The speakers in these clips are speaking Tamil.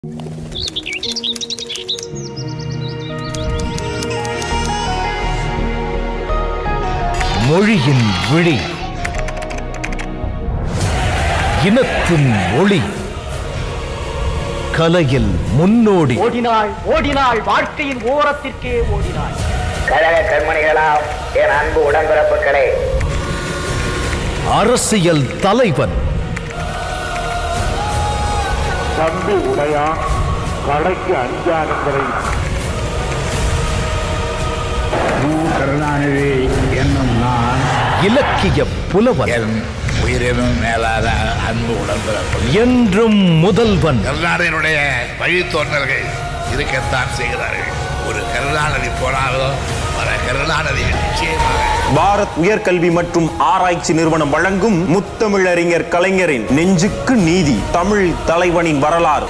மொழியின் விழி இனத்தின் ஒளி கலையில் முன்னோடி ஓடினாள் ஓடினாள் வாழ்க்கையின் ஓரத்திற்கே ஓடினாள் கழக கண்மணிகளாம் என் அன்பு உடன்பிறப்புகளே அரசியல் தலைவன் தம்பி உடையா கடைக்கு அஞ்சானங்களை கருணாநிதி என்னும் நான் இலக்கிய புலவன் என் உயிரினும் மேலாத அன்பு உடன்பிறப்பு என்றும் முதல்வன் கருணாநிதியினுடைய வழித்தோன்றல்கள் இருக்கத்தான் செய்கிறார்கள் ஒரு கருணாநிதி போனாலோ பல கருணாநிதி நிச்சயமாக பாரத் உயர்கல்வி மற்றும் ஆராய்ச்சி நிறுவனம் வழங்கும் முத்தமிழறிஞர் கலைஞரின் நெஞ்சுக்கு நீதி தமிழ் தலைவனின் வரலாறு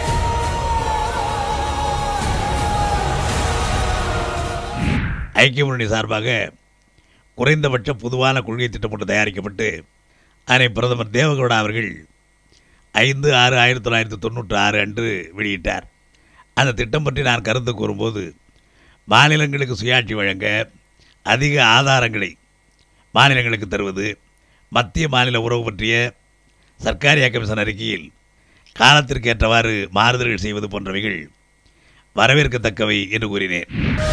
ஐக்கிய முன்னணி சார்பாக குறைந்தபட்ச பொதுவான கொள்கை திட்டம் ஒன்று தயாரிக்கப்பட்டு அதனை பிரதமர் தேவகவுடா அவர்கள் ஐந்து ஆறு ஆயிரத்தி தொள்ளாயிரத்தி தொண்ணூற்றி ஆறு அன்று வெளியிட்டார் அந்த திட்டம் பற்றி நான் கருத்து கூறும்போது மாநிலங்களுக்கு சுயாட்சி வழங்க அதிக ஆதாரங்களை மாநிலங்களுக்கு தருவது மத்திய மாநில உறவு பற்றிய சர்க்காரியா கமிஷன் அறிக்கையில் காலத்திற்கு ஏற்றவாறு மாறுதல்கள் செய்வது போன்றவைகள் வரவேற்கத்தக்கவை என்று கூறினேன்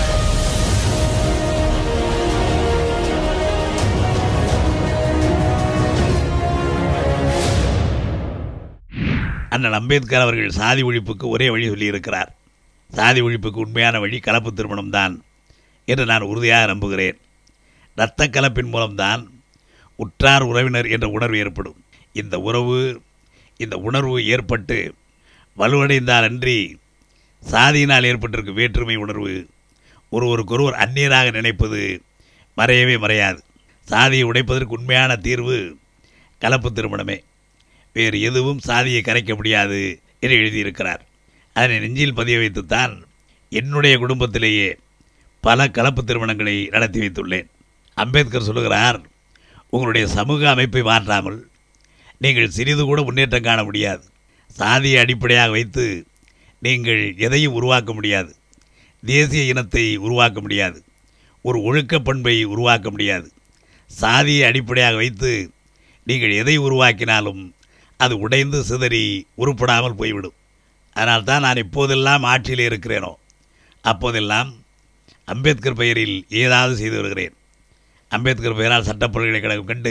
அண்ணல் அம்பேத்கர் அவர்கள் சாதி ஒழிப்புக்கு ஒரே வழி சொல்லியிருக்கிறார் சாதி ஒழிப்புக்கு உண்மையான வழி கலப்பு திருமணம் தான் என்று நான் உறுதியாக நம்புகிறேன் இரத்த கலப்பின் மூலம்தான் உற்றார் உறவினர் என்ற உணர்வு ஏற்படும் இந்த உறவு இந்த உணர்வு ஏற்பட்டு வலுவடைந்தால் அன்றி சாதியினால் ஏற்பட்டிருக்கும் வேற்றுமை உணர்வு ஒருவருக்கொருவர் அந்நியராக நினைப்பது மறையவே மறையாது சாதியை உடைப்பதற்கு உண்மையான தீர்வு கலப்பு திருமணமே வேறு எதுவும் சாதியை கரைக்க முடியாது என்று எழுதியிருக்கிறார் அதனை நெஞ்சில் பதிய வைத்துத்தான் என்னுடைய குடும்பத்திலேயே பல கலப்பு திருமணங்களை நடத்தி வைத்துள்ளேன் அம்பேத்கர் சொல்லுகிறார் உங்களுடைய சமூக அமைப்பை மாற்றாமல் நீங்கள் சிறிது கூட முன்னேற்றம் காண முடியாது சாதியை அடிப்படையாக வைத்து நீங்கள் எதையும் உருவாக்க முடியாது தேசிய இனத்தை உருவாக்க முடியாது ஒரு ஒழுக்க பண்பை உருவாக்க முடியாது சாதியை அடிப்படையாக வைத்து நீங்கள் எதை உருவாக்கினாலும் அது உடைந்து சிதறி உருப்படாமல் போய்விடும் அதனால் தான் நான் எப்போதெல்லாம் ஆட்சியில் இருக்கிறேனோ அப்போதெல்லாம் அம்பேத்கர் பெயரில் ஏதாவது செய்து வருகிறேன் அம்பேத்கர் பெயரால் சட்ட பல்கலைக்கழகம் கண்டு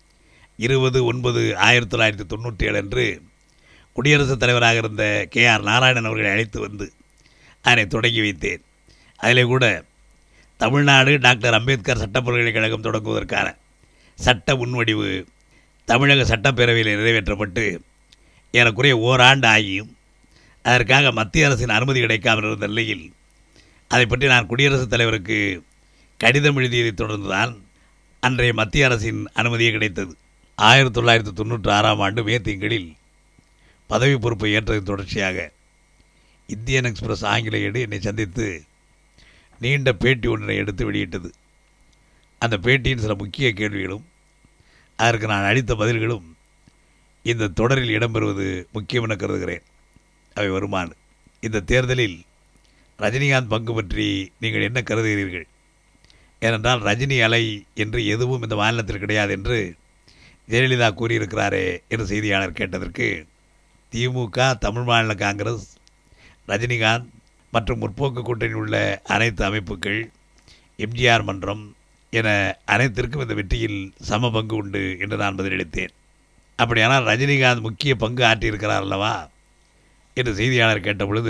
இருபது ஒன்பது ஆயிரத்தி தொள்ளாயிரத்தி தொண்ணூற்றி ஏழு அன்று குடியரசுத் தலைவராக இருந்த கே ஆர் நாராயணன் அவர்களை அழைத்து வந்து அதனை தொடங்கி வைத்தேன் அதிலே கூட தமிழ்நாடு டாக்டர் அம்பேத்கர் சட்ட பல்கலைக்கழகம் தொடங்குவதற்கான சட்ட முன்வடிவு தமிழக சட்டப்பேரவையில் நிறைவேற்றப்பட்டு ஏறக்குறைய ஓராண்டு ஆகியும் அதற்காக மத்திய அரசின் அனுமதி கிடைக்காமல் இருந்த நிலையில் அதை பற்றி நான் குடியரசுத் தலைவருக்கு கடிதம் எழுதியதைத் தொடர்ந்துதான் அன்றைய மத்திய அரசின் அனுமதியே கிடைத்தது ஆயிரத்தி தொள்ளாயிரத்தி தொண்ணூற்றி ஆறாம் ஆண்டு மே திங்களில் பதவி பொறுப்பை ஏற்றதின் தொடர்ச்சியாக இந்தியன் எக்ஸ்பிரஸ் ஆங்கில ஏடு என்னை சந்தித்து நீண்ட பேட்டி ஒன்றை எடுத்து வெளியிட்டது அந்த பேட்டியின் சில முக்கிய கேள்விகளும் அதற்கு நான் அளித்த பதில்களும் இந்த தொடரில் இடம்பெறுவது முக்கியம் என கருதுகிறேன் அவை வருமானு இந்த தேர்தலில் ரஜினிகாந்த் பங்கு பற்றி நீங்கள் என்ன கருதுகிறீர்கள் ஏனென்றால் ரஜினி அலை என்று எதுவும் இந்த மாநிலத்தில் கிடையாது என்று ஜெயலலிதா கூறியிருக்கிறாரே என்று செய்தியாளர் கேட்டதற்கு திமுக தமிழ் மாநில காங்கிரஸ் ரஜினிகாந்த் மற்றும் முற்போக்கு கூட்டணியில் உள்ள அனைத்து அமைப்புகள் எம்ஜிஆர் மன்றம் என அனைத்திற்கும் இந்த வெற்றியில் சம பங்கு உண்டு என்று நான் பதிலளித்தேன் அப்படியானால் ரஜினிகாந்த் முக்கிய பங்கு ஆற்றியிருக்கிறார் அல்லவா என்று செய்தியாளர் கேட்ட பொழுது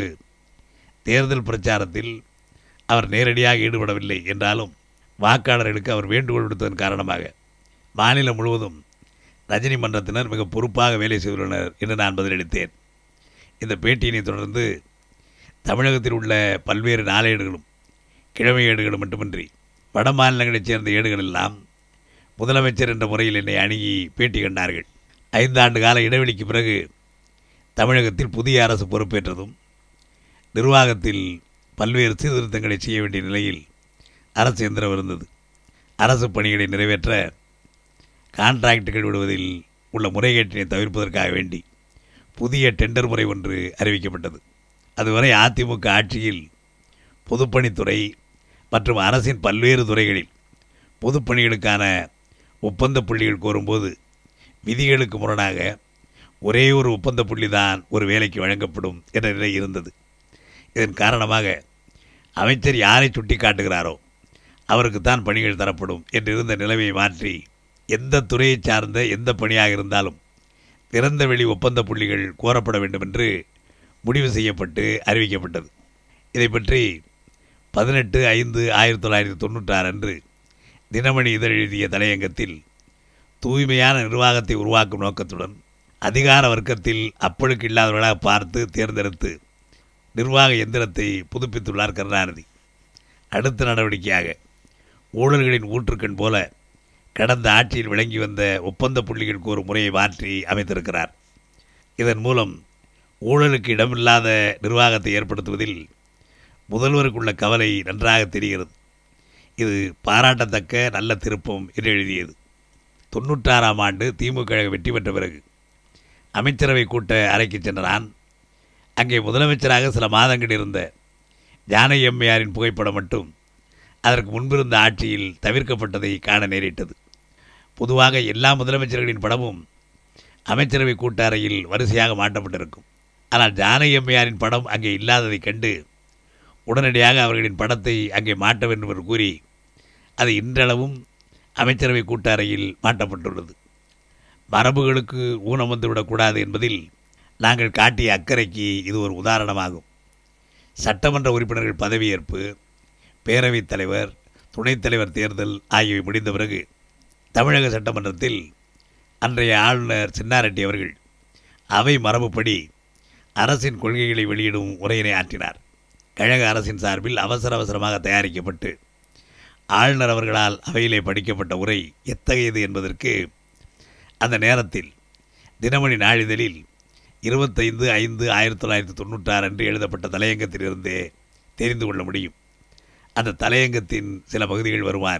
தேர்தல் பிரச்சாரத்தில் அவர் நேரடியாக ஈடுபடவில்லை என்றாலும் வாக்காளர்களுக்கு அவர் வேண்டுகோள் விடுத்ததன் காரணமாக மாநிலம் முழுவதும் ரஜினி மன்றத்தினர் மிக பொறுப்பாக வேலை செய்துள்ளனர் என்று நான் பதிலளித்தேன் இந்த பேட்டியினை தொடர்ந்து தமிழகத்தில் உள்ள பல்வேறு நாளேடுகளும் கிழமை ஏடுகளும் மட்டுமின்றி வட மாநிலங்களைச் சேர்ந்த ஏடுகள் எல்லாம் முதலமைச்சர் என்ற முறையில் என்னை அணுகி பேட்டி கண்டார்கள் ஐந்தாண்டு கால இடைவெளிக்கு பிறகு தமிழகத்தில் புதிய அரசு பொறுப்பேற்றதும் நிர்வாகத்தில் பல்வேறு சீர்திருத்தங்களை செய்ய வேண்டிய நிலையில் அரசு எந்திரம் இருந்தது அரசு பணிகளை நிறைவேற்ற கான்ட்ராக்டுகள் விடுவதில் உள்ள முறைகேட்டினை தவிர்ப்பதற்காக வேண்டி புதிய டெண்டர் முறை ஒன்று அறிவிக்கப்பட்டது அதுவரை அதிமுக ஆட்சியில் பொதுப்பணித்துறை மற்றும் அரசின் பல்வேறு துறைகளில் பொதுப்பணிகளுக்கான ஒப்பந்த புள்ளிகள் கோரும்போது விதிகளுக்கு முரணாக ஒரே ஒரு ஒப்பந்த புள்ளி தான் ஒரு வேலைக்கு வழங்கப்படும் என்ற நிலை இருந்தது இதன் காரணமாக அமைச்சர் யாரை சுட்டி காட்டுகிறாரோ அவருக்குத்தான் பணிகள் தரப்படும் என்றிருந்த நிலைமையை மாற்றி எந்த துறையை சார்ந்த எந்த பணியாக இருந்தாலும் திறந்த வெளி ஒப்பந்த புள்ளிகள் கோரப்பட வேண்டும் என்று முடிவு செய்யப்பட்டு அறிவிக்கப்பட்டது இதை பற்றி பதினெட்டு ஐந்து ஆயிரத்தி தொள்ளாயிரத்தி தொண்ணூற்றாறு அன்று தினமணி இதழ் எழுதிய தலையங்கத்தில் தூய்மையான நிர்வாகத்தை உருவாக்கும் நோக்கத்துடன் அதிகார வர்க்கத்தில் அப்பழுக்கு இல்லாதவர்களாக பார்த்து தேர்ந்தெடுத்து நிர்வாக எந்திரத்தை புதுப்பித்துள்ளார் கருணாநிதி அடுத்த நடவடிக்கையாக ஊழல்களின் ஊற்றுக்கண் போல கடந்த ஆட்சியில் விளங்கி வந்த ஒப்பந்த புள்ளிகள் கூறும் முறையை மாற்றி அமைத்திருக்கிறார் இதன் மூலம் ஊழலுக்கு இடமில்லாத நிர்வாகத்தை ஏற்படுத்துவதில் முதல்வருக்குள்ள கவலை நன்றாக தெரிகிறது இது பாராட்டத்தக்க நல்ல திருப்பம் என்று எழுதியது தொண்ணூற்றாறாம் ஆண்டு திமுக வெற்றி பெற்ற பிறகு அமைச்சரவை கூட்ட அறைக்கு சென்ற நான் அங்கே முதலமைச்சராக சில மாதங்கள் இருந்த ஜானகி எம்மையாரின் புகைப்படம் மட்டும் அதற்கு முன்பிருந்த ஆட்சியில் தவிர்க்கப்பட்டதை காண நேரிட்டது பொதுவாக எல்லா முதலமைச்சர்களின் படமும் அமைச்சரவை கூட்ட அறையில் வரிசையாக மாட்டப்பட்டிருக்கும் ஆனால் ஜானகி அம்மையாரின் படம் அங்கே இல்லாததைக் கண்டு உடனடியாக அவர்களின் படத்தை அங்கே மாட்ட வேண்டும் என்று கூறி அது இன்றளவும் அமைச்சரவை கூட்ட அறையில் மாட்டப்பட்டுள்ளது மரபுகளுக்கு ஊனம் வந்துவிடக்கூடாது என்பதில் நாங்கள் காட்டிய அக்கறைக்கு இது ஒரு உதாரணமாகும் சட்டமன்ற உறுப்பினர்கள் பதவியேற்பு பேரவைத் தலைவர் துணைத் தலைவர் தேர்தல் ஆகியவை முடிந்த பிறகு தமிழக சட்டமன்றத்தில் அன்றைய ஆளுநர் சின்னாரெட்டி அவர்கள் அவை மரபுப்படி அரசின் கொள்கைகளை வெளியிடும் உரையினை ஆற்றினார் கழக அரசின் சார்பில் அவசர அவசரமாக தயாரிக்கப்பட்டு ஆளுநர் அவர்களால் அவையிலே படிக்கப்பட்ட உரை எத்தகையது என்பதற்கு அந்த நேரத்தில் தினமணி நாளிதழில் இருபத்தைந்து ஐந்து ஆயிரத்தி தொள்ளாயிரத்தி தொண்ணூற்றாறு அன்று எழுதப்பட்ட தலையங்கத்திலிருந்தே தெரிந்து கொள்ள முடியும் அந்த தலையங்கத்தின் சில பகுதிகள் வருமாறு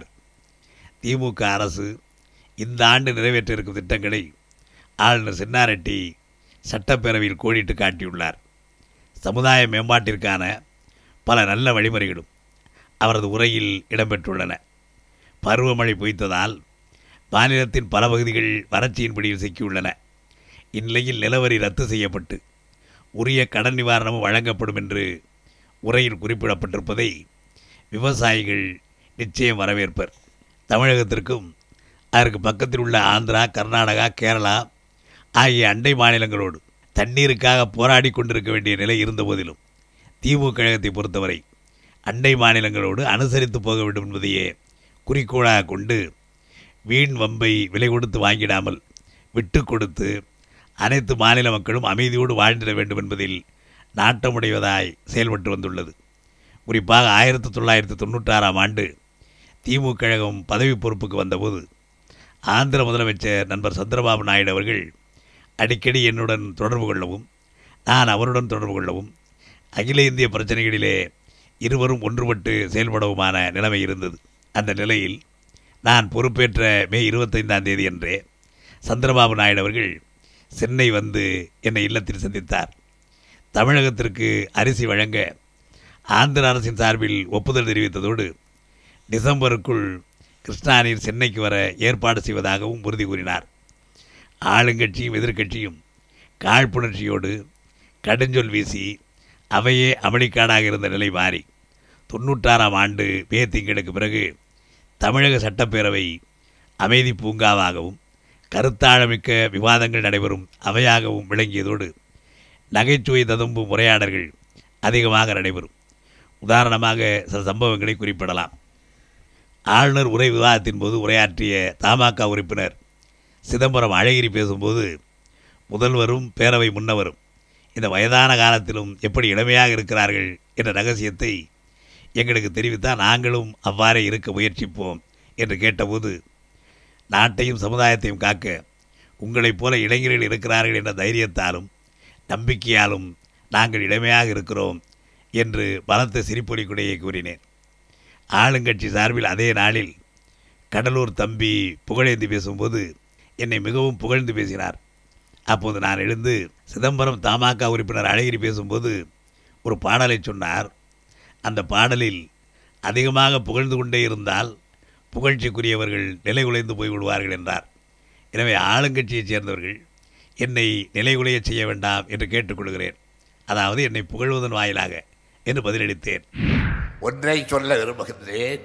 திமுக அரசு இந்த ஆண்டு நிறைவேற்ற இருக்கும் திட்டங்களை ஆளுநர் சின்னாரெட்டி சட்டப்பேரவையில் கோடிட்டு காட்டியுள்ளார் சமுதாய மேம்பாட்டிற்கான பல நல்ல வழிமுறைகளும் அவரது உரையில் இடம்பெற்றுள்ளன பருவமழை பொய்த்ததால் மாநிலத்தின் பல பகுதிகள் வறட்சியின் பிடியில் சிக்கியுள்ளன இந்நிலையில் நிலவரி ரத்து செய்யப்பட்டு உரிய கடன் நிவாரணமும் வழங்கப்படும் என்று உரையில் குறிப்பிடப்பட்டிருப்பதை விவசாயிகள் நிச்சயம் வரவேற்பர் தமிழகத்திற்கும் அதற்கு பக்கத்தில் உள்ள ஆந்திரா கர்நாடகா கேரளா ஆகிய அண்டை மாநிலங்களோடு தண்ணீருக்காக போராடி கொண்டிருக்க வேண்டிய நிலை இருந்தபோதிலும் திமுக கழகத்தை பொறுத்தவரை அண்டை மாநிலங்களோடு அனுசரித்து போக வேண்டும் என்பதையே குறிக்கோளாக கொண்டு வீண் வம்பை விலை கொடுத்து வாங்கிடாமல் விட்டு கொடுத்து அனைத்து மாநில மக்களும் அமைதியோடு வாழ்ந்திட வேண்டும் என்பதில் நாட்டமுடைவதாய் செயல்பட்டு வந்துள்ளது குறிப்பாக ஆயிரத்தி தொள்ளாயிரத்தி தொண்ணூற்றாறாம் ஆண்டு திமுக கழகம் பதவி பொறுப்புக்கு வந்தபோது ஆந்திர முதலமைச்சர் நண்பர் சந்திரபாபு நாயுடு அவர்கள் அடிக்கடி என்னுடன் தொடர்பு கொள்ளவும் நான் அவருடன் தொடர்பு கொள்ளவும் அகில இந்திய பிரச்சனைகளிலே இருவரும் ஒன்றுபட்டு செயல்படவுமான நிலைமை இருந்தது அந்த நிலையில் நான் பொறுப்பேற்ற மே இருபத்தைந்தாம் தேதி அன்றே சந்திரபாபு நாயுடு அவர்கள் சென்னை வந்து என்னை இல்லத்தில் சந்தித்தார் தமிழகத்திற்கு அரிசி வழங்க ஆந்திர அரசின் சார்பில் ஒப்புதல் தெரிவித்ததோடு டிசம்பருக்குள் கிருஷ்ணா நீர் சென்னைக்கு வர ஏற்பாடு செய்வதாகவும் உறுதி கூறினார் ஆளுங்கட்சியும் எதிர்க்கட்சியும் காழ்ப்புணர்ச்சியோடு கடுஞ்சொல் வீசி அவையே அமளிக்காடாக இருந்த நிலை மாறி தொண்ணூற்றாறாம் ஆண்டு மே திங்களுக்கு பிறகு தமிழக சட்டப்பேரவை அமைதி பூங்காவாகவும் கருத்தாழமிக்க விவாதங்கள் நடைபெறும் அவையாகவும் விளங்கியதோடு நகைச்சுவை ததும்பும் உரையாடல்கள் அதிகமாக நடைபெறும் உதாரணமாக சில சம்பவங்களை குறிப்பிடலாம் ஆளுநர் உரை விவாதத்தின் போது உரையாற்றிய தமாக உறுப்பினர் சிதம்பரம் அழகிரி பேசும்போது முதல்வரும் பேரவை முன்னவரும் இந்த வயதான காலத்திலும் எப்படி இளமையாக இருக்கிறார்கள் என்ற ரகசியத்தை எங்களுக்கு தெரிவித்தால் நாங்களும் அவ்வாறே இருக்க முயற்சிப்போம் என்று கேட்டபோது நாட்டையும் சமுதாயத்தையும் காக்க உங்களைப் போல இளைஞர்கள் இருக்கிறார்கள் என்ற தைரியத்தாலும் நம்பிக்கையாலும் நாங்கள் இளமையாக இருக்கிறோம் என்று பலத்த சிரிப்பொலிக்குடையை கூறினேன் ஆளுங்கட்சி சார்பில் அதே நாளில் கடலூர் தம்பி புகழேந்தி பேசும்போது என்னை மிகவும் புகழ்ந்து பேசினார் அப்போது நான் எழுந்து சிதம்பரம் தமாக உறுப்பினர் அழகிரி பேசும்போது ஒரு பாடலை சொன்னார் அந்த பாடலில் அதிகமாக புகழ்ந்து கொண்டே இருந்தால் புகழ்ச்சிக்குரியவர்கள் நிலை குலைந்து போய் விடுவார்கள் என்றார் எனவே ஆளுங்கட்சியைச் சேர்ந்தவர்கள் என்னை நிலைகுலையச் செய்ய வேண்டாம் என்று கேட்டுக்கொள்கிறேன் அதாவது என்னை புகழ்வதன் வாயிலாக என்று பதிலளித்தேன் ஒன்றை சொல்ல விரும்புகின்றேன்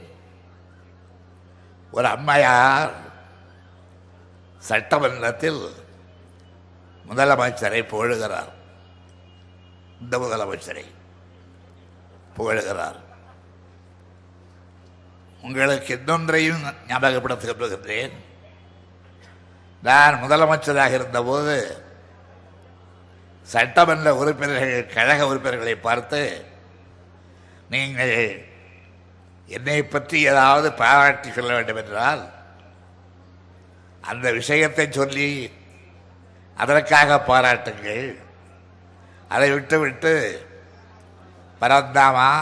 ஒரு அம்மையார் சட்டமன்றத்தில் முதலமைச்சரை புகழுகிறார் இந்த முதலமைச்சரை புகழுகிறார் உங்களுக்கு இன்னொன்றையும் ஞாபகப்படுத்த விரும்புகின்றேன் நான் முதலமைச்சராக இருந்தபோது சட்டமன்ற உறுப்பினர்கள் கழக உறுப்பினர்களை பார்த்து நீங்கள் என்னை பற்றி ஏதாவது பாராட்டி சொல்ல வேண்டும் என்றால் அந்த விஷயத்தை சொல்லி அதற்காக பாராட்டுங்கள் அதை விட்டு விட்டு பரந்தாமா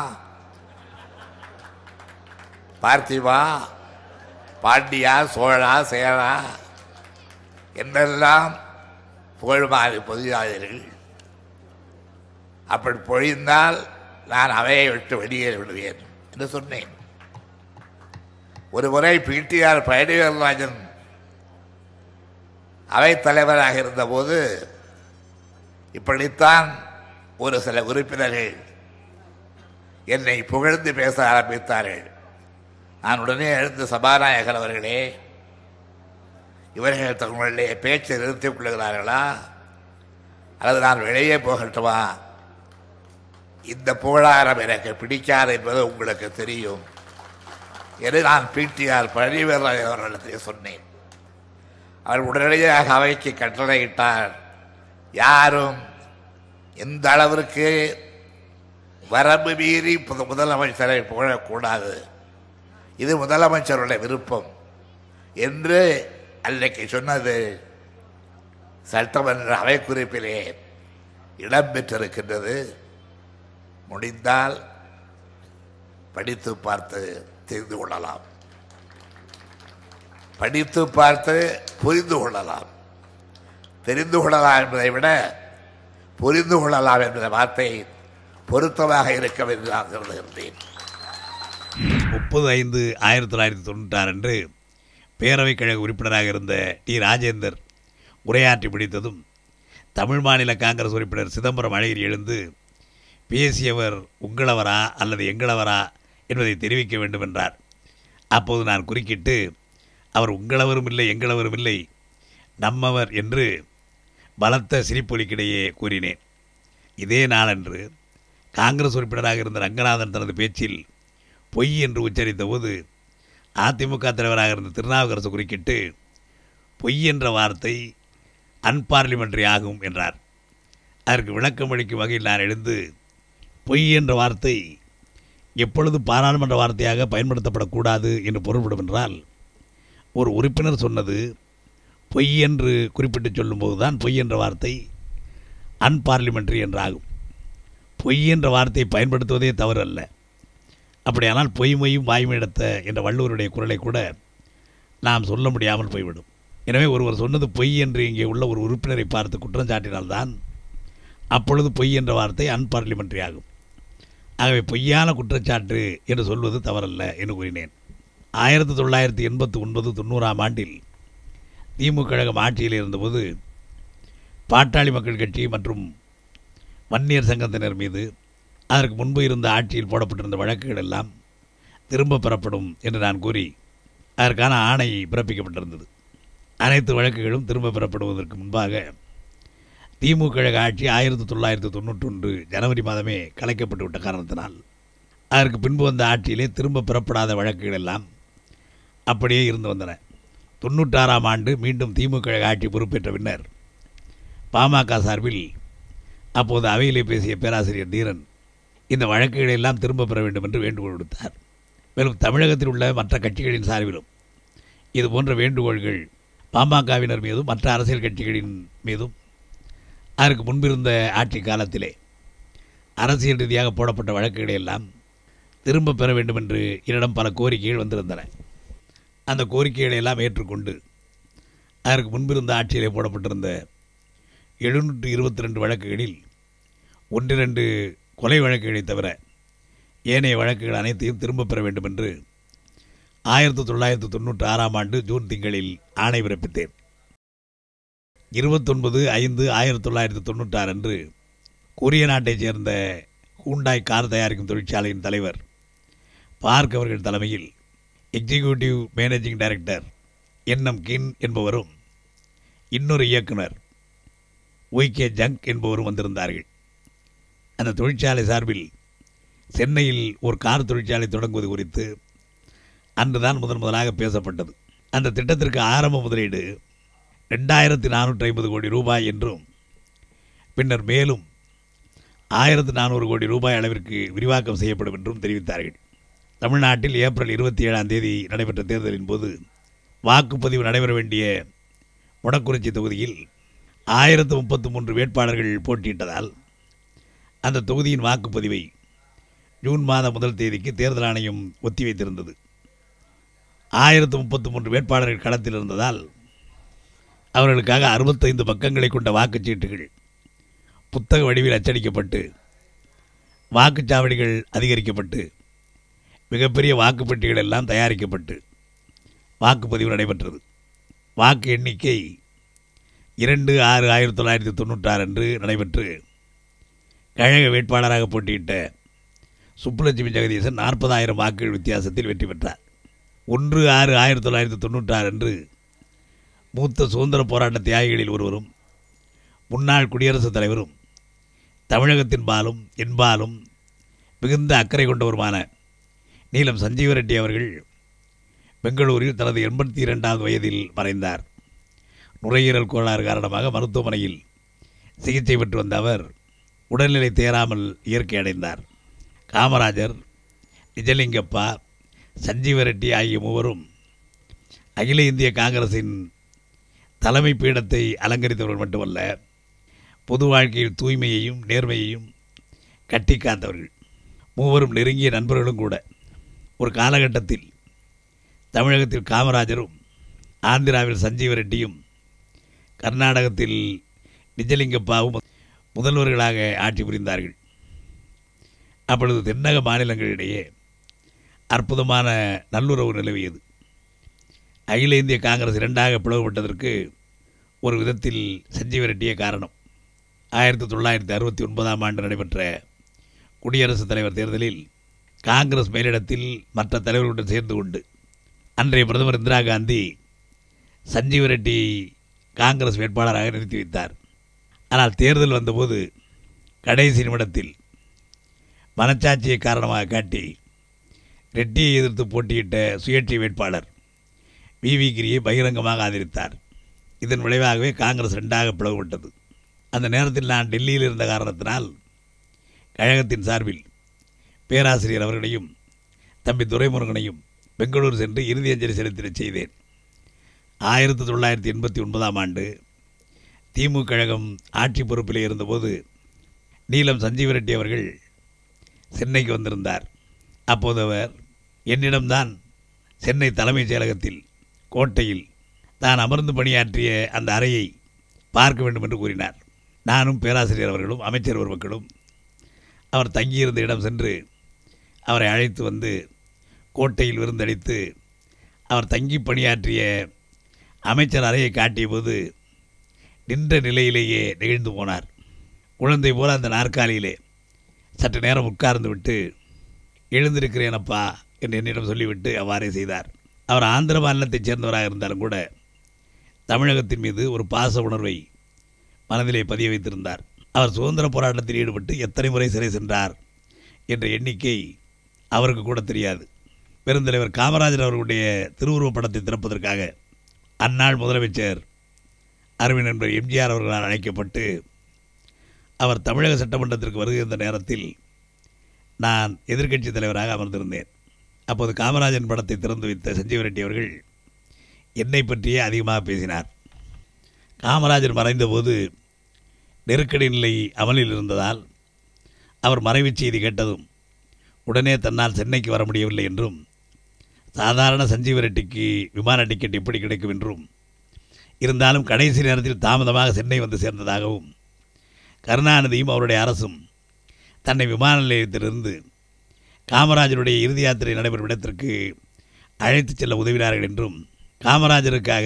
பார்த்திபா பாண்டியா சோழா சேரா என்றெல்லாம் புகழ்மாறு பொதியாதீர்கள் அப்படி பொழிந்தால் நான் அவையை விட்டு வெளியேறி விடுவேன் என்று சொன்னேன் ஒரு முறை பிடிஆர் பழனிவேல்ராஜன் அவைத் தலைவராக இருந்தபோது இப்படித்தான் ஒரு சில உறுப்பினர்கள் என்னை புகழ்ந்து பேச ஆரம்பித்தார்கள் நான் உடனே எழுந்து சபாநாயகர் அவர்களே இவர்கள் தங்களுடைய பேச்சை நிறுத்திக் கொள்ளுகிறார்களா அல்லது நான் வெளியே போகட்டுமா இந்த புகழாரம் எனக்கு பிடிக்காது என்பது உங்களுக்கு தெரியும் என்று நான் பிடிஆர் பழனிவேல்ராஜன் அவர்களிடத்தில் சொன்னேன் அவர் உடனடியாக அவைக்கு கட்டளையிட்டார் யாரும் எந்த அளவிற்கு வரம்பு மீறி புத- முதலமைச்சரை புகழக்கூடாது இது முதலமைச்சருடைய விருப்பம் என்று அன்றைக்கு சொன்னது சட்டமன்ற அவை குறிப்பிலே இடம்பெற்றிருக்கின்றது முடிந்தால் படித்து பார்த்து தெரிந்து கொள்ளலாம் படித்து பார்த்து புரிந்து கொள்ளலாம் தெரிந்து கொள்ளலாம் என்பதை விட புரிந்து கொள்ளலாம் என்ற வார்த்தை பொருத்தமாக இருக்கும் என்று நான் கருதுகின்றேன் முப்பது ஐந்து ஆயிரத்தி தொள்ளாயிரத்தி தொண்ணூற்றாறு அன்று பேரவைக் கழக உறுப்பினராக இருந்த டி ராஜேந்தர் உரையாற்றி பிடித்ததும் தமிழ் மாநில காங்கிரஸ் உறுப்பினர் சிதம்பரம் அழகிரி எழுந்து பேசியவர் உங்களவரா அல்லது எங்களவரா என்பதை தெரிவிக்க வேண்டும் என்றார் அப்போது நான் குறுக்கிட்டு அவர் உங்களவரும் இல்லை எங்களவரும் இல்லை நம்மவர் என்று பலத்த சிரிப்பொலிக்கிடையே கூறினேன் இதே நாளன்று காங்கிரஸ் உறுப்பினராக இருந்த ரங்கநாதன் தனது பேச்சில் பொய் என்று உச்சரித்தபோது அதிமுக தலைவராக இருந்த திருநாவுக்கரசு குறுக்கிட்டு பொய் என்ற வார்த்தை அன்பார்லிமெண்ட்ரி ஆகும் என்றார் அதற்கு விளக்கம் அளிக்கும் வகையில் நான் எழுந்து பொய் என்ற வார்த்தை எப்பொழுது பாராளுமன்ற வார்த்தையாக பயன்படுத்தப்படக்கூடாது என்று பொருள்படும் என்றால் ஒரு உறுப்பினர் சொன்னது பொய் என்று குறிப்பிட்டு சொல்லும்போது தான் பொய் என்ற வார்த்தை அன்பார்லிமெண்ட்ரி என்றாகும் பொய் என்ற வார்த்தையை பயன்படுத்துவதே தவறு அல்ல அப்படியானால் பொய்மையும் வாய்மையிடத்த என்ற வள்ளுவருடைய குரலை கூட நாம் சொல்ல முடியாமல் போய்விடும் எனவே ஒருவர் சொன்னது பொய் என்று இங்கே உள்ள ஒரு உறுப்பினரை பார்த்து குற்றம் சாட்டினால்தான் அப்பொழுது பொய் என்ற வார்த்தை அன்பார்லிமெண்ட்ரி ஆகும் ஆகவே பொய்யான குற்றச்சாட்டு என்று சொல்வது தவறல்ல என்று கூறினேன் ஆயிரத்தி தொள்ளாயிரத்தி எண்பத்தி ஒன்பது தொண்ணூறாம் ஆண்டில் திமுக கழகம் ஆட்சியில் இருந்தபோது பாட்டாளி மக்கள் கட்சி மற்றும் வன்னியர் சங்கத்தினர் மீது அதற்கு முன்பு இருந்த ஆட்சியில் போடப்பட்டிருந்த வழக்குகள் எல்லாம் திரும்ப பெறப்படும் என்று நான் கூறி அதற்கான ஆணை பிறப்பிக்கப்பட்டிருந்தது அனைத்து வழக்குகளும் திரும்ப பெறப்படுவதற்கு முன்பாக திமுக கழக ஆட்சி ஆயிரத்தி தொள்ளாயிரத்தி தொண்ணூற்றொன்று ஜனவரி மாதமே கலைக்கப்பட்டு விட்ட காரணத்தினால் அதற்கு பின்பு வந்த ஆட்சியிலே திரும்ப பெறப்படாத வழக்குகள் எல்லாம் அப்படியே இருந்து வந்தன தொண்ணூற்றாறாம் ஆண்டு மீண்டும் திமுக கழக ஆட்சி பொறுப்பேற்ற பின்னர் பாமக சார்பில் அப்போது அவையிலே பேசிய பேராசிரியர் தீரன் இந்த வழக்குகளை எல்லாம் திரும்ப பெற வேண்டும் என்று வேண்டுகோள் விடுத்தார் மேலும் தமிழகத்தில் உள்ள மற்ற கட்சிகளின் சார்பிலும் இது போன்ற வேண்டுகோள்கள் பாமகவினர் மீதும் மற்ற அரசியல் கட்சிகளின் மீதும் அதற்கு முன்பிருந்த ஆட்சி காலத்திலே அரசியல் ரீதியாக போடப்பட்ட வழக்குகளை எல்லாம் திரும்ப பெற வேண்டும் என்று என்னிடம் பல கோரிக்கைகள் வந்திருந்தன அந்த கோரிக்கைகளை எல்லாம் ஏற்றுக்கொண்டு அதற்கு முன்பிருந்த ஆட்சியிலே போடப்பட்டிருந்த எழுநூற்று இருபத்தி ரெண்டு வழக்குகளில் ஒன்றிரண்டு கொலை வழக்குகளை தவிர ஏனைய வழக்குகள் அனைத்தையும் திரும்பப் பெற வேண்டும் என்று ஆயிரத்தி தொள்ளாயிரத்தி தொண்ணூற்றி ஆறாம் ஆண்டு ஜூன் திங்களில் ஆணை பிறப்பித்தேன் இருபத்தொன்பது ஐந்து ஆயிரத்தி தொள்ளாயிரத்தி தொண்ணூற்றாறு அன்று கொரிய நாட்டைச் சேர்ந்த ஹூண்டாய் கார் தயாரிக்கும் தொழிற்சாலையின் தலைவர் பார்க் அவர்கள் தலைமையில் எக்ஸிக்யூட்டிவ் மேனேஜிங் டைரக்டர் என்எம் கின் என்பவரும் இன்னொரு இயக்குனர் ஒய்கே ஜங்க் என்பவரும் வந்திருந்தார்கள் அந்த தொழிற்சாலை சார்பில் சென்னையில் ஒரு கார் தொழிற்சாலை தொடங்குவது குறித்து அன்றுதான் முதன் முதலாக பேசப்பட்டது அந்த திட்டத்திற்கு ஆரம்ப முதலீடு ரெண்டாயிரத்தி நானூற்றி ஐம்பது கோடி ரூபாய் என்றும் பின்னர் மேலும் ஆயிரத்து நானூறு கோடி ரூபாய் அளவிற்கு விரிவாக்கம் செய்யப்படும் என்றும் தெரிவித்தார்கள் தமிழ்நாட்டில் ஏப்ரல் இருபத்தி ஏழாம் தேதி நடைபெற்ற தேர்தலின் போது வாக்குப்பதிவு நடைபெற வேண்டிய முடக்குறிச்சி தொகுதியில் ஆயிரத்து முப்பத்து மூன்று வேட்பாளர்கள் போட்டியிட்டதால் அந்த தொகுதியின் வாக்குப்பதிவை ஜூன் மாதம் முதல் தேதிக்கு தேர்தல் ஆணையம் ஒத்திவைத்திருந்தது ஆயிரத்து முப்பத்து மூன்று வேட்பாளர்கள் களத்தில் இருந்ததால் அவர்களுக்காக அறுபத்தைந்து பக்கங்களை கொண்ட வாக்குச்சீட்டுகள் புத்தக வடிவில் அச்சடிக்கப்பட்டு வாக்குச்சாவடிகள் அதிகரிக்கப்பட்டு மிகப்பெரிய வாக்குப்பெட்டிகள் எல்லாம் தயாரிக்கப்பட்டு வாக்குப்பதிவு நடைபெற்றது வாக்கு எண்ணிக்கை இரண்டு ஆறு ஆயிரத்தி தொள்ளாயிரத்தி தொண்ணூற்றாறு அன்று நடைபெற்று கழக வேட்பாளராக போட்டியிட்ட சுப்புலட்சுமி ஜெகதீசன் நாற்பதாயிரம் வாக்குகள் வித்தியாசத்தில் வெற்றி பெற்றார் ஒன்று ஆறு ஆயிரத்தி தொள்ளாயிரத்தி தொண்ணூற்றாறு அன்று மூத்த சுதந்திர போராட்ட தியாகிகளில் ஒருவரும் முன்னாள் குடியரசுத் தலைவரும் தமிழகத்தின் பாலும் என்பாலும் மிகுந்த அக்கறை கொண்டவருமான நீலம் சஞ்சீவ ரெட்டி அவர்கள் பெங்களூரில் தனது எண்பத்தி இரண்டாவது வயதில் மறைந்தார் நுரையீரல் கோளாறு காரணமாக மருத்துவமனையில் சிகிச்சை பெற்று வந்த அவர் உடல்நிலை தேராமல் இயற்கை அடைந்தார் காமராஜர் நிஜலிங்கப்பா சஞ்சீவ ரெட்டி ஆகிய மூவரும் அகில இந்திய காங்கிரசின் தலைமை பீடத்தை அலங்கரித்தவர்கள் மட்டுமல்ல பொது வாழ்க்கையில் தூய்மையையும் நேர்மையையும் கட்டி காத்தவர்கள் மூவரும் நெருங்கிய நண்பர்களும் கூட ஒரு காலகட்டத்தில் தமிழகத்தில் காமராஜரும் ஆந்திராவில் சஞ்சீவ ரெட்டியும் கர்நாடகத்தில் நிஜலிங்கப்பாவும் முதல்வர்களாக ஆட்சி புரிந்தார்கள் அப்பொழுது தென்னக மாநிலங்களிடையே அற்புதமான நல்லுறவு நிலவியது அகில இந்திய காங்கிரஸ் இரண்டாக பிளவுபட்டதற்கு ஒரு விதத்தில் சஞ்சீவ ரெட்டியே காரணம் ஆயிரத்தி தொள்ளாயிரத்தி அறுபத்தி ஒன்பதாம் ஆண்டு நடைபெற்ற குடியரசுத் தலைவர் தேர்தலில் காங்கிரஸ் மேலிடத்தில் மற்ற தலைவர்களுடன் சேர்ந்து கொண்டு அன்றைய பிரதமர் இந்திரா காந்தி சஞ்சீவ ரெட்டி காங்கிரஸ் வேட்பாளராக நிறுத்தி வைத்தார் ஆனால் தேர்தல் வந்தபோது கடைசி நிமிடத்தில் மனச்சாட்சியை காரணமாக காட்டி ரெட்டியை எதிர்த்து போட்டியிட்ட சுயேட்சை வேட்பாளர் வி வி கிரியை பகிரங்கமாக ஆதரித்தார் இதன் விளைவாகவே காங்கிரஸ் ரெண்டாக பிளவுபட்டது அந்த நேரத்தில் நான் டெல்லியில் இருந்த காரணத்தினால் கழகத்தின் சார்பில் பேராசிரியர் அவர்களையும் தம்பி துரைமுருகனையும் பெங்களூர் சென்று இறுதி அஞ்சலி செலுத்திடச் செய்தேன் ஆயிரத்தி தொள்ளாயிரத்தி எண்பத்தி ஒன்பதாம் ஆண்டு திமுக கழகம் ஆட்சி பொறுப்பிலே இருந்தபோது நீலம் சஞ்சீவ ரெட்டி அவர்கள் சென்னைக்கு வந்திருந்தார் அப்போது அவர் என்னிடம்தான் சென்னை தலைமைச் செயலகத்தில் கோட்டையில் தான் அமர்ந்து பணியாற்றிய அந்த அறையை பார்க்க வேண்டும் என்று கூறினார் நானும் பேராசிரியர் அவர்களும் அமைச்சர் ஒருவர்களும் அவர் தங்கியிருந்த இடம் சென்று அவரை அழைத்து வந்து கோட்டையில் விருந்தளித்து அவர் தங்கி பணியாற்றிய அமைச்சர் அறையை காட்டிய போது நின்ற நிலையிலேயே நெகிழ்ந்து போனார் குழந்தை போல அந்த நாற்காலியிலே சற்று நேரம் உட்கார்ந்து விட்டு எழுந்திருக்கிறேனப்பா என்று என்னிடம் சொல்லிவிட்டு அவ்வாறே செய்தார் அவர் ஆந்திர மாநிலத்தைச் சேர்ந்தவராக இருந்தாலும் கூட தமிழகத்தின் மீது ஒரு பாச உணர்வை மனதிலே பதிய வைத்திருந்தார் அவர் சுதந்திர போராட்டத்தில் ஈடுபட்டு எத்தனை முறை சிறை சென்றார் என்ற எண்ணிக்கை அவருக்கு கூட தெரியாது பெருந்தலைவர் காமராஜர் அவர்களுடைய திருவுருவப் படத்தை திறப்பதற்காக அந்நாள் முதலமைச்சர் அருமை நண்பர் எம்ஜிஆர் அவர்களால் அழைக்கப்பட்டு அவர் தமிழக சட்டமன்றத்திற்கு வருகின்ற நேரத்தில் நான் எதிர்க்கட்சி தலைவராக அமர்ந்திருந்தேன் அப்போது காமராஜன் படத்தை திறந்து வைத்த சஞ்சீவ ரெட்டி அவர்கள் என்னை பற்றியே அதிகமாக பேசினார் காமராஜர் மறைந்தபோது நெருக்கடி நிலை அமலில் இருந்ததால் அவர் மறைவுச் செய்தி கேட்டதும் உடனே தன்னால் சென்னைக்கு வர முடியவில்லை என்றும் சாதாரண சஞ்சீவ ரெட்டிக்கு விமான டிக்கெட் எப்படி கிடைக்கும் என்றும் இருந்தாலும் கடைசி நேரத்தில் தாமதமாக சென்னை வந்து சேர்ந்ததாகவும் கருணாநிதியும் அவருடைய அரசும் தன்னை விமான நிலையத்திலிருந்து காமராஜருடைய இறுதி யாத்திரை நடைபெறும் இடத்திற்கு அழைத்துச் செல்ல உதவினார்கள் என்றும் காமராஜருக்காக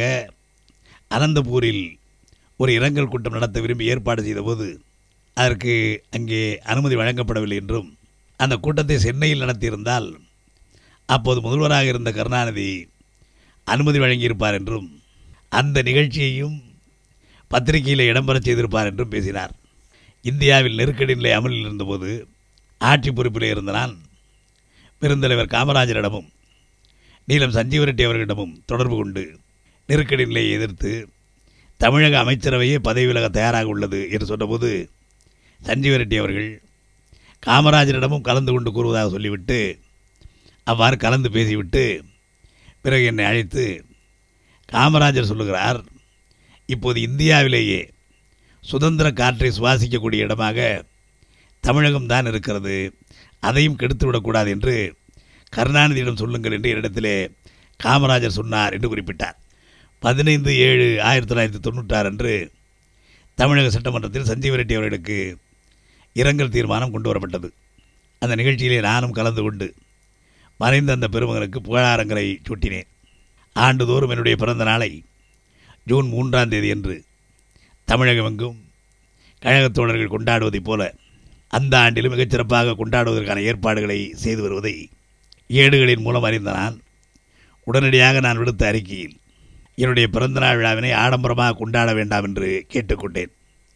அனந்தபூரில் ஒரு இரங்கல் கூட்டம் நடத்த விரும்பி ஏற்பாடு செய்தபோது அதற்கு அங்கே அனுமதி வழங்கப்படவில்லை என்றும் அந்த கூட்டத்தை சென்னையில் நடத்தியிருந்தால் அப்போது முதல்வராக இருந்த கருணாநிதி அனுமதி வழங்கியிருப்பார் என்றும் அந்த நிகழ்ச்சியையும் பத்திரிகையில் இடம்பெறச் செய்திருப்பார் என்றும் பேசினார் இந்தியாவில் நெருக்கடி நிலை அமலில் இருந்தபோது ஆட்சி பொறுப்பில் இருந்த நான் பெருந்தலைவர் காமராஜரிடமும் நீலம் சஞ்சீவ ரெட்டி அவர்களிடமும் தொடர்பு கொண்டு நெருக்கடி நிலையை எதிர்த்து தமிழக அமைச்சரவையே பதவி விலக தயாராக உள்ளது என்று சொன்னபோது சஞ்சீவ ரெட்டி அவர்கள் காமராஜரிடமும் கலந்து கொண்டு கூறுவதாக சொல்லிவிட்டு அவ்வாறு கலந்து பேசிவிட்டு பிறகு என்னை அழைத்து காமராஜர் சொல்லுகிறார் இப்போது இந்தியாவிலேயே சுதந்திர காற்றை சுவாசிக்கக்கூடிய இடமாக தமிழகம் தான் இருக்கிறது அதையும் கெடுத்து விடக்கூடாது என்று கருணாநிதியிடம் சொல்லுங்கள் என்று என்னிடத்திலே காமராஜர் சொன்னார் என்று குறிப்பிட்டார் பதினைந்து ஏழு ஆயிரத்தி தொள்ளாயிரத்தி தொண்ணூற்றாறு அன்று தமிழக சட்டமன்றத்தில் சஞ்சீவ ரெட்டி அவர்களுக்கு இரங்கல் தீர்மானம் கொண்டு வரப்பட்டது அந்த நிகழ்ச்சியிலே நானும் கலந்து கொண்டு மறைந்த அந்த பெருமகனுக்கு புகழாரங்களை சூட்டினேன் ஆண்டுதோறும் என்னுடைய பிறந்த நாளை ஜூன் மூன்றாம் தேதி அன்று தமிழகமெங்கும் கழகத் தோழர்கள் கொண்டாடுவதைப் போல அந்த ஆண்டிலும் மிகச்சிறப்பாக கொண்டாடுவதற்கான ஏற்பாடுகளை செய்து வருவதை ஏடுகளின் மூலம் அறிந்த நான் உடனடியாக நான் விடுத்த அறிக்கையில் என்னுடைய பிறந்தநாள் விழாவினை ஆடம்பரமாக கொண்டாட வேண்டாம் என்று கேட்டுக்கொண்டேன்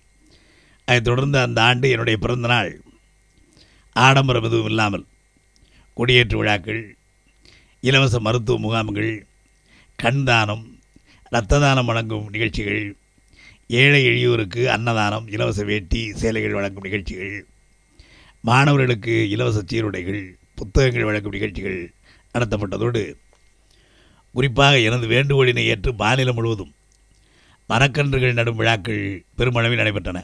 அதைத் தொடர்ந்து அந்த ஆண்டு என்னுடைய பிறந்தநாள் ஆடம்பரம் எதுவும் இல்லாமல் கொடியேற்று விழாக்கள் இலவச மருத்துவ முகாம்கள் கண் தானம் இரத்த தானம் வழங்கும் நிகழ்ச்சிகள் ஏழை எளியோருக்கு அன்னதானம் இலவச வேட்டி சேலைகள் வழங்கும் நிகழ்ச்சிகள் மாணவர்களுக்கு இலவச சீருடைகள் புத்தகங்கள் வழங்கும் நிகழ்ச்சிகள் நடத்தப்பட்டதோடு குறிப்பாக எனது வேண்டுகோளினை ஏற்று மாநிலம் முழுவதும் மரக்கன்றுகள் நடும் விழாக்கள் பெருமளவில் நடைபெற்றன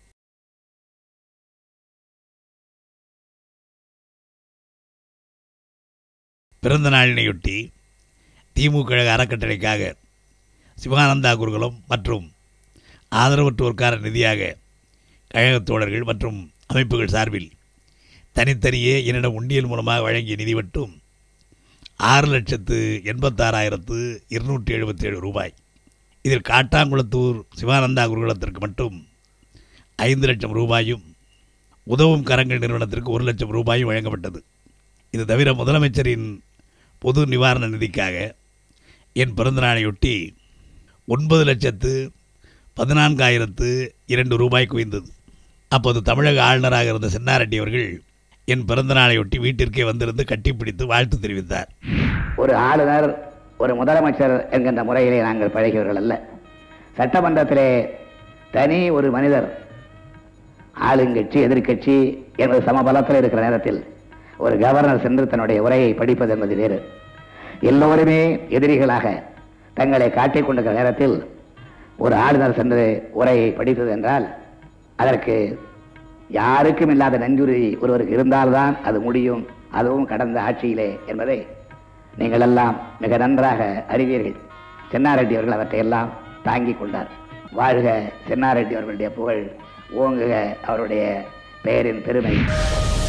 பிறந்த நாளினையொட்டி திமுக கழக அறக்கட்டளைக்காக சிவானந்தா குருகுலம் மற்றும் ஆதரவற்றோர்க்கார நிதியாக கழகத் தோழர்கள் மற்றும் அமைப்புகள் சார்பில் தனித்தனியே என்னிடம் உண்டியல் மூலமாக வழங்கிய நிதி மட்டும் ஆறு லட்சத்து எண்பத்தாறாயிரத்து இருநூற்றி எழுபத்தேழு ரூபாய் இதில் காட்டாங்குளத்தூர் சிவானந்தா குருகுலத்திற்கு மட்டும் ஐந்து லட்சம் ரூபாயும் உதவும் கரங்கள் நிறுவனத்திற்கு ஒரு லட்சம் ரூபாயும் வழங்கப்பட்டது இது தவிர முதலமைச்சரின் பொது நிவாரண நிதிக்காக என் பிறந்தநாளையொட்டி ஒன்பது லட்சத்து பதினான்காயிரத்து இரண்டு ரூபாய் குவிந்தது அப்போது தமிழக ஆளுநராக இருந்த சென்னாரெட்டி அவர்கள் என் பிறந்தநாளையொட்டி வீட்டிற்கே வந்திருந்து கட்டிப்பிடித்து வாழ்த்து தெரிவித்தார் ஒரு ஆளுநர் ஒரு முதலமைச்சர் என்கின்ற முறையிலே நாங்கள் பழகியவர்கள் அல்ல சட்டமன்றத்திலே தனி ஒரு மனிதர் ஆளுங்கட்சி எதிர்க்கட்சி என்பது சமபலத்தில் இருக்கிற நேரத்தில் ஒரு கவர்னர் சென்று தன்னுடைய உரையை படிப்பது என்பது வேறு எல்லோருமே எதிரிகளாக தங்களை காட்டிக் கொண்டிருக்கிற நேரத்தில் ஒரு ஆளுநர் சென்று உரையை படித்தது என்றால் அதற்கு யாருக்கும் இல்லாத நன்றியுறுதி ஒருவருக்கு இருந்தால்தான் அது முடியும் அதுவும் கடந்த ஆட்சியிலே என்பதை நீங்கள் எல்லாம் மிக நன்றாக அறிவீர்கள் சென்னாரெட்டி அவர்கள் அவற்றை எல்லாம் தாங்கிக் கொண்டார் வாழ்க சென்னாரெட்டி அவர்களுடைய புகழ் ஓங்குக அவருடைய பெயரின் பெருமை